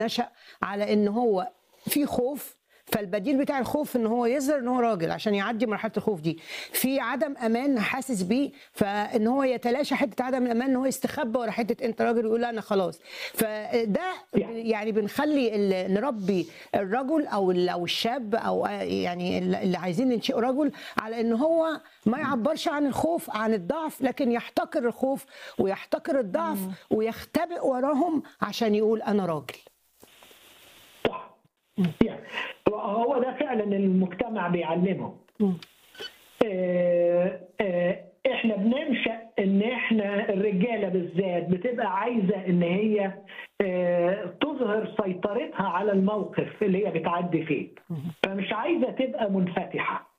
نشأ على ان هو في خوف فالبديل بتاع الخوف ان هو يظهر ان هو راجل عشان يعدي مرحله الخوف دي في عدم امان حاسس بيه فان هو يتلاشى حته عدم الامان ان هو يستخبى ورا حته انت راجل ويقول لا انا خلاص فده يعني بنخلي ال- نربي الرجل او ال- او الشاب او يعني اللي عايزين ننشئه رجل على ان هو ما يعبرش عن الخوف عن الضعف لكن يحتقر الخوف ويحتقر الضعف ويختبئ وراهم عشان يقول انا راجل صح يعني هو ده فعلا المجتمع بيعلمه آه، آه، احنا بننشا ان احنا الرجاله بالذات بتبقى عايزه ان هي آه، تظهر سيطرتها على الموقف اللي هي بتعدي فيه فمش عايزه تبقى منفتحه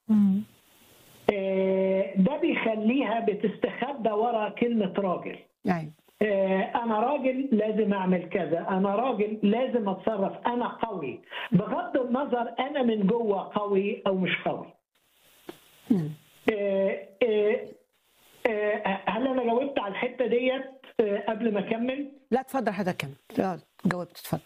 آه، ده بيخليها بتستخبى ورا كلمه راجل ايوه آه، انا راجل لازم اعمل كذا انا راجل لازم اتصرف انا قوي بغض النظر انا من جوه قوي او مش قوي آه، آه، آه، هل انا جاوبت على الحته ديت آه، قبل ما اكمل لا اتفضل حضرتك كمل آه، جاوبت اتفضل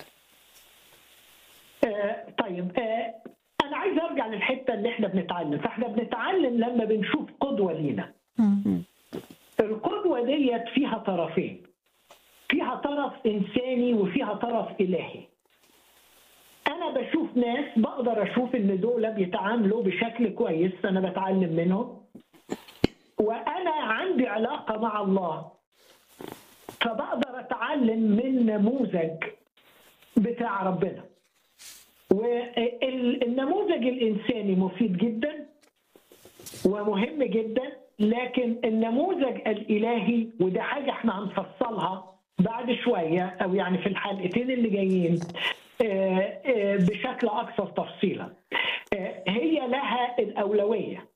آه، طيب آه، انا عايز ارجع للحته اللي احنا بنتعلم فاحنا بنتعلم لما بنشوف قدوه لينا القدوه ديت فيها طرفين فيها طرف انساني وفيها طرف الهي انا بشوف ناس بقدر اشوف ان دول بيتعاملوا بشكل كويس انا بتعلم منهم وانا عندي علاقه مع الله فبقدر اتعلم من نموذج بتاع ربنا والنموذج الانساني مفيد جدا ومهم جدا لكن النموذج الالهي وده حاجه احنا هنفصلها بعد شويه او يعني في الحلقتين اللي جايين آه، آه، بشكل اكثر تفصيلا آه، هي لها الاولويه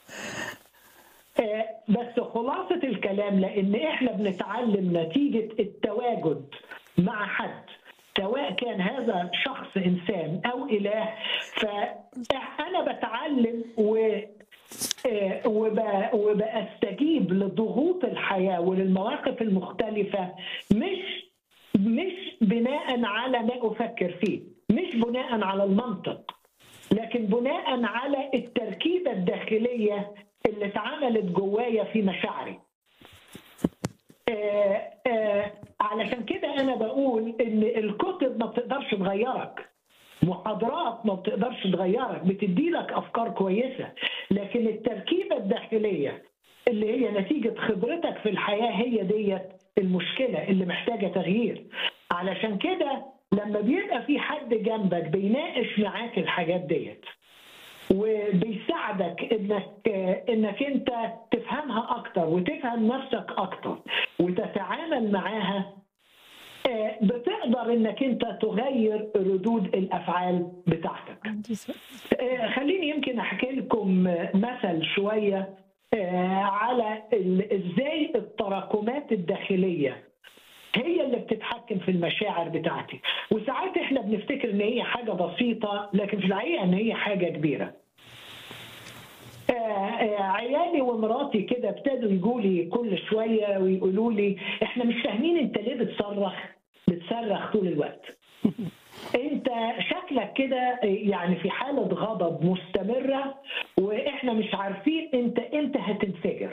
آه، بس خلاصة الكلام لأن إحنا بنتعلم نتيجة التواجد مع حد سواء كان هذا شخص إنسان أو إله فأنا بتعلم و آه، وب- وبستجيب لضغوط الحياة وللمواقف المختلفة مش مش بناء على ما أفكر فيه مش بناء على المنطق لكن بناء على التركيبة الداخلية اللي اتعملت جوايا في مشاعري آه، آه، علشان كده أنا بقول إن الكتب ما بتقدرش تغيرك محاضرات ما بتقدرش تغيرك بتدي لك أفكار كويسة لكن التركيبة الداخلية اللي هي نتيجة خبرتك في الحياة هي ديت المشكلة اللي محتاجة تغيير علشان كده لما بيبقى في حد جنبك بيناقش معاك الحاجات ديت وبيساعدك انك انك انت تفهمها اكتر وتفهم نفسك اكتر وتتعامل معاها آه، بتقدر انك انت تغير ردود الافعال بتاعتك عندي سؤال آه، خليني يمكن احكي لكم آه، مثل شويه آه، على ال- ازاي التراكمات الداخليه هي اللي بتتحكم في المشاعر بتاعتي وساعات احنا بنفتكر ان هي حاجه بسيطه لكن في الحقيقه ان هي حاجه كبيره آه، آه، عيالي ومراتي كده ابتدوا يجوا لي كل شويه ويقولوا لي احنا مش فاهمين انت ليه بتصرخ بتصرخ طول الوقت انت شكلك كده يعني في حاله غضب مستمره واحنا مش عارفين انت امتى هتنفجر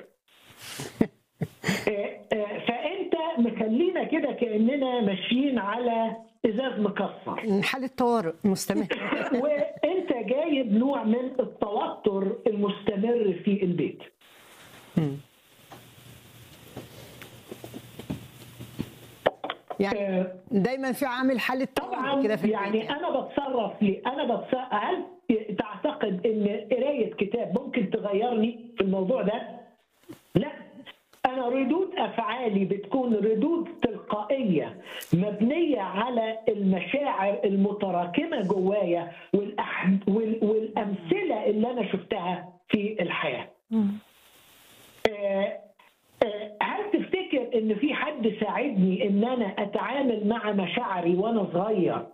آه، آه، فانت مخلينا كده كاننا ماشيين على ازاز مكسر حالة طوارئ مستمر وانت جايب نوع من التوتر المستمر في البيت يعني آه، دايما في عامل حالة طوارئ طبعا كده في يعني البيت انا بتصرف لي انا بتصرف هل تعتقد ان قرايه كتاب ممكن تغيرني في الموضوع ده؟ لا انا ردود افعالي بتكون ردود تلقائيه مبنيه على المشاعر المتراكمه جوايا والأح... وال... والامثله اللي انا شفتها في الحياه. آه، آه، هل تفتكر ان في حد ساعدني ان انا اتعامل مع مشاعري وانا صغير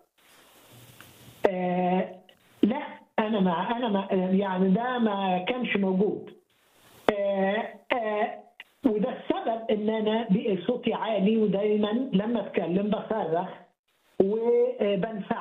آه لا انا ما انا ما يعني ده ما كانش موجود آه آه وده السبب ان انا بقى صوتي عالي ودايما لما اتكلم بصرخ وبنفعل